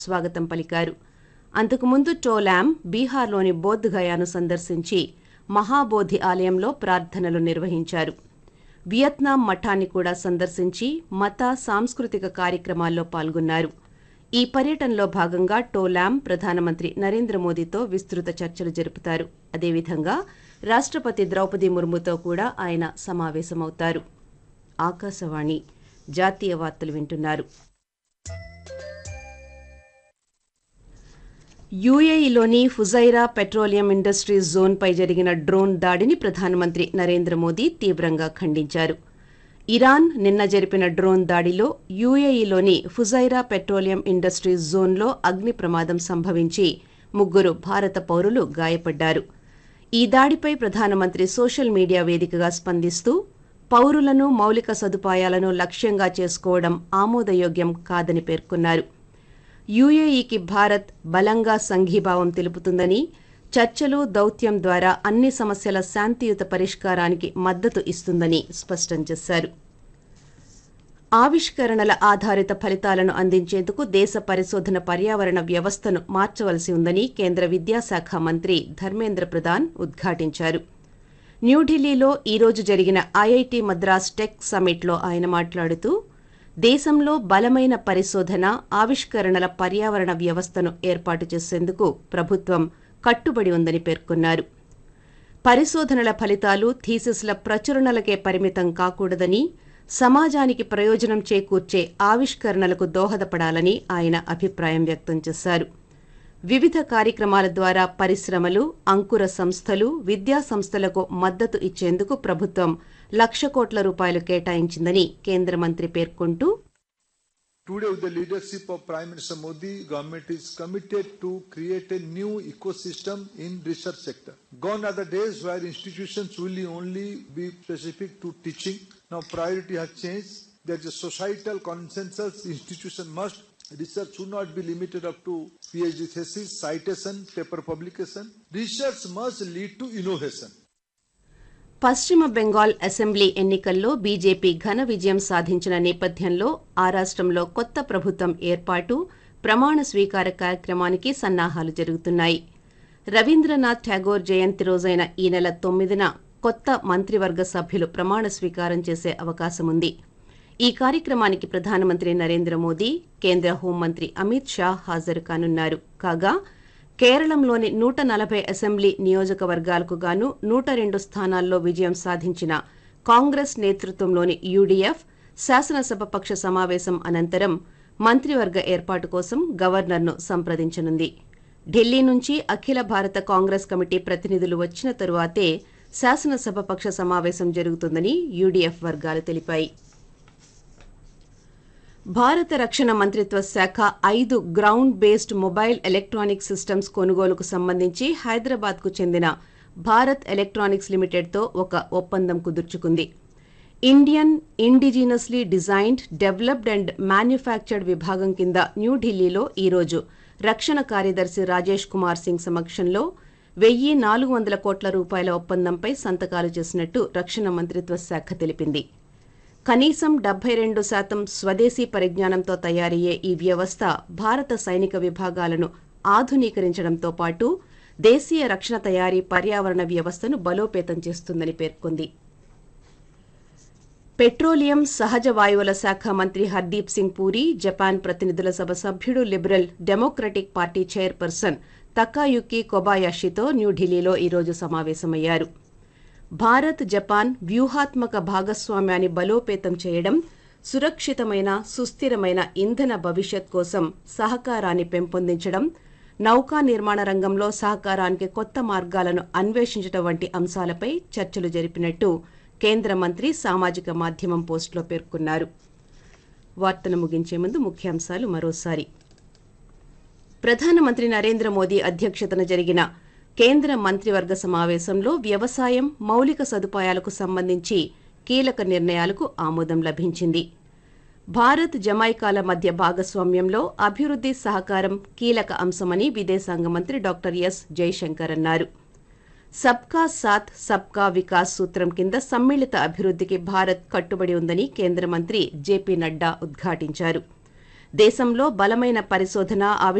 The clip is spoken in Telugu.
స్వాగతం పలికారు అంతకుముందు టోలాం బీహార్లోని బోధ్గయాను సందర్శించి మహాబోధి ఆలయంలో ప్రార్థనలు నిర్వహించారు వియత్నాం మఠాన్ని కూడా సందర్శించి మత సాంస్కృతిక కార్యక్రమాల్లో పాల్గొన్నారు ఈ పర్యటనలో భాగంగా టోలాం ప్రధానమంత్రి నరేంద్ర మోదీతో విస్తృత చర్చలు జరుపుతారు అదేవిధంగా రాష్ట్రపతి ద్రౌపది ముర్ముతో కూడా ఆయన సమావేశమవుతారు ఆకాశవాణి జాతీయ వార్తలు వింటున్నారు యూఏఈలోని ఫుజైరా పెట్రోలియం ఇండస్ట్రీస్ జోన్పై జరిగిన డ్రోన్ దాడిని ప్రధానమంత్రి నరేంద్ర మోదీ తీవ్రంగా ఖండించారు ఇరాన్ నిన్న జరిపిన డ్రోన్ దాడిలో యూఏఈలోని ఫుజైరా పెట్రోలియం ఇండస్ట్రీస్ జోన్లో అగ్ని ప్రమాదం సంభవించి ముగ్గురు భారత పౌరులు గాయపడ్డారు ఈ దాడిపై ప్రధానమంత్రి సోషల్ మీడియా వేదికగా స్పందిస్తూ పౌరులను మౌలిక సదుపాయాలను లక్ష్యంగా చేసుకోవడం ఆమోదయోగ్యం కాదని పేర్కొన్నారు యూఏఈకి భారత్ బలంగా సంఘీభావం తెలుపుతుందని చర్చలు దౌత్యం ద్వారా అన్ని సమస్యల శాంతియుత పరిష్కారానికి మద్దతు ఇస్తుందని స్పష్టం చేశారు ఆవిష్కరణల ఆధారిత ఫలితాలను అందించేందుకు దేశ పరిశోధన పర్యావరణ వ్యవస్థను మార్చవలసి ఉందని కేంద్ర విద్యాశాఖ మంత్రి ధర్మేంద్ర ప్రధాన్ ఉద్ఘాటించారు న్యూఢిల్లీలో ఈరోజు జరిగిన ఐఐటి మద్రాస్ టెక్ సమ్మిట్లో ఆయన మాట్లాడుతూ దేశంలో బలమైన పరిశోధన ఆవిష్కరణల పర్యావరణ వ్యవస్థను ఏర్పాటు చేసేందుకు ప్రభుత్వం కట్టుబడి ఉందని పేర్కొన్నారు పరిశోధనల ఫలితాలు థీసిస్ల ప్రచురణలకే పరిమితం కాకూడదని సమాజానికి ప్రయోజనం చేకూర్చే ఆవిష్కరణలకు దోహదపడాలని ఆయన అభిప్రాయం వ్యక్తం చేశారు వివిధ కార్యక్రమాల ద్వారా పరిశ్రమలు అంకుర సంస్థలు విద్యా సంస్థలకు మద్దతు ఇచ్చేందుకు ప్రభుత్వం లక్ష కోట్ల రూపాయలు కేటాయించిందని కేంద్ర మంత్రి పేర్కొంటూ Today, with the leadership of Prime Minister Modi, government is committed to create a new ecosystem in research sector. Gone are the days where institutions will only be specific to teaching. Now priority has changed. There's a societal consensus. Institution must research should not be limited up to PhD thesis, citation, paper publication. Research must lead to innovation. పశ్చిమ బెంగాల్ అసెంబ్లీ ఎన్నికల్లో బీజేపీ ఘన విజయం సాధించిన నేపథ్యంలో ఆ రాష్ట్రంలో కొత్త ప్రభుత్వం ఏర్పాటు ప్రమాణ స్వీకార కార్యక్రమానికి సన్నాహాలు జరుగుతున్నాయి రవీంద్రనాథ్ ఠాగోర్ జయంతి రోజైన ఈ నెల తొమ్మిదిన కొత్త మంత్రివర్గ సభ్యులు ప్రమాణ స్వీకారం చేసే అవకాశం ఉంది ఈ కార్యక్రమానికి ప్రధానమంత్రి నరేంద్ర మోదీ కేంద్ర హోంమంత్రి అమిత్ షా హాజరు కానున్నారు కాగా కేరళంలోని నూట నలభై అసెంబ్లీ నియోజకవర్గాలకు గాను నూట రెండు స్థానాల్లో విజయం సాధించిన కాంగ్రెస్ నేతృత్వంలోని యూడీఎఫ్ శాసనసభ పక్ష సమావేశం అనంతరం మంత్రివర్గ ఏర్పాటు కోసం గవర్నర్ను సంప్రదించనుంది ఢిల్లీ నుంచి అఖిల భారత కాంగ్రెస్ కమిటీ ప్రతినిధులు వచ్చిన తరువాతే శాసనసభ పక్ష సమావేశం జరుగుతుందని యూడీఎఫ్ వర్గాలు తెలిపాయి భారత రక్షణ మంత్రిత్వ శాఖ ఐదు ground based mobile electronic systems కొనుగోలుకు సంబంధించి హైదరాబాద్కు చెందిన భారత్ ఎలక్ట్రానిక్స్ లిమిటెడ్తో ఒక ఒప్పందం కుదుర్చుకుంది Indian indigenously designed developed and manufactured విభాగం కింద న్యూఢిల్లీలో ఈరోజు రక్షణ కార్యదర్శి రాజేష్ కుమార్ సింగ్ సమక్షంలో వెయ్యి నాలుగు వందల కోట్ల రూపాయల ఒప్పందంపై సంతకాలు చేసినట్టు రక్షణ మంత్రిత్వ శాఖ తెలిపింది కనీసం డెబ్బై రెండు శాతం స్వదేశీ పరిజ్ఞానంతో తయారయ్యే ఈ వ్యవస్థ భారత సైనిక విభాగాలను ఆధునీకరించడంతో పాటు దేశీయ రక్షణ తయారీ పర్యావరణ వ్యవస్థను బలోపేతం చేస్తుందని పేర్కొంది పెట్రోలియం సహజ వాయువుల శాఖ మంత్రి హర్దీప్ సింగ్ పూరి జపాన్ ప్రతినిధుల సభ సభ్యుడు liberal democratic party chairperson Takayuki కొబాయాషితో న్యూఢిల్లీలో ఈరోజు సమావేశమయ్యారు భారత్ జపాన్ వ్యూహాత్మక భాగస్వామ్యాన్ని బలోపేతం చేయడం సురక్షితమైన సుస్థిరమైన ఇంధన భవిష్యత్ కోసం సహకారాన్ని పెంపొందించడం నౌకా నిర్మాణ రంగంలో సహకారానికి కొత్త మార్గాలను అన్వేషించడం వంటి అంశాలపై చర్చలు జరిపినట్టు కేంద్ర మంత్రి సామాజిక మాధ్యమం పోస్టులో పేర్కొన్నారు వార్తను ముగించే ముందు ముఖ్యాంశాలు మరోసారి ప్రధానమంత్రి నరేంద్ర మోదీ అధ్యక్షతన జరిగిన కేంద్ర మంత్రివర్గ సమావేశంలో వ్యవసాయం మౌలిక సదుపాయాలకు సంబంధించి కీలక నిర్ణయాలకు ఆమోదం లభించింది భారత్ జమైకాల మధ్య భాగస్వామ్యంలో అభివృద్ది సహకారం కీలక అంశమని విదేశాంగ మంత్రి డాక్టర్ ఎస్ జైశంకర్ అన్నారు సబ్కా సాత్ సబ్కా వికాస్ సూత్రం కింద సమ్మిళిత అభివృద్దికి భారత్ కట్టుబడి ఉందని కేంద్ర మంత్రి జేపీ నడ్డా ఉద్ఘాటించారు దేశంలో బలమైన పరిశోధన